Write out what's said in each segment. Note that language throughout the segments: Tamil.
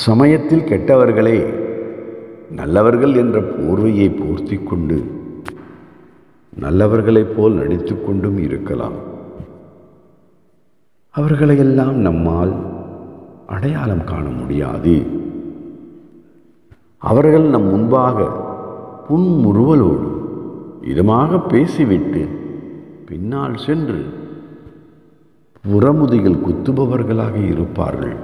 சமயத்தில் கெட்டவர்களே நல்லவர்கள் என்ற போர்வையை போர்த்தி கொண்டு நல்லவர்களைப் போல் நடித்து கொண்டும் இருக்கலாம் அவர்களையெல்லாம் நம்மால் அடையாளம் காண முடியாது அவர்கள் நம் முன்பாக புன்முறுவலோடு இதமாக பேசிவிட்டு பின்னால் சென்று புறமுதுகில் குத்துபவர்களாக இருப்பார்கள்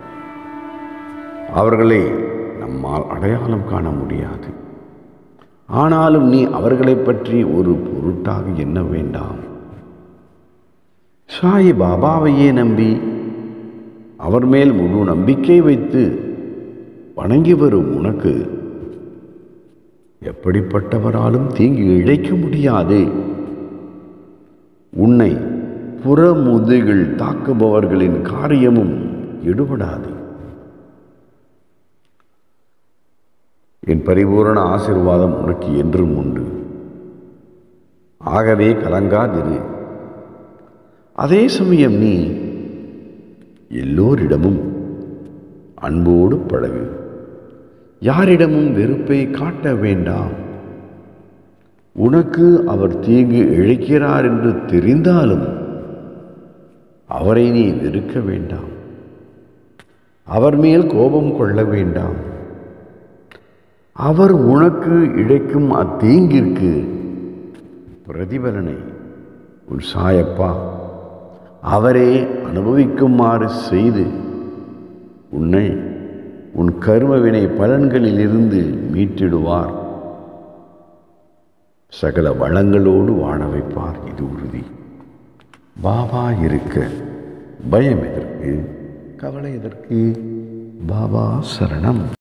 அவர்களை நம்மால் அடையாளம் காண முடியாது ஆனாலும் நீ அவர்களைப் பற்றி ஒரு பொருட்டாக எண்ண வேண்டாம் சாயி பாபாவையே நம்பி அவர் மேல் முழு நம்பிக்கை வைத்து வணங்கி வரும் உனக்கு எப்படிப்பட்டவராலும் தீங்கு இழைக்க முடியாது உன்னை புறமுதுகில் தாக்குபவர்களின் காரியமும் எடுபடாது என் பரிபூரண ஆசிர்வாதம் உனக்கு என்றும் உண்டு ஆகவே கலங்காதிரு அதே சமயம் நீ எல்லோரிடமும் அன்போடு பழகு யாரிடமும் வெறுப்பை காட்ட வேண்டாம் உனக்கு அவர் தீங்கு இழைக்கிறார் என்று தெரிந்தாலும் அவரை நீ வெறுக்க வேண்டாம் அவர் மேல் கோபம் கொள்ள வேண்டாம் அவர் உனக்கு இழைக்கும் அத்தீங்கிற்கு பிரதிபலனை உன் சாயப்பா அவரே அனுபவிக்குமாறு செய்து உன்னை உன் கர்மவினை பலன்களிலிருந்து மீட்டிடுவார் சகல வளங்களோடு வாழ வைப்பார் இது உறுதி பாபா இருக்க பயம் எதற்கு கவலை எதற்கு பாபா சரணம்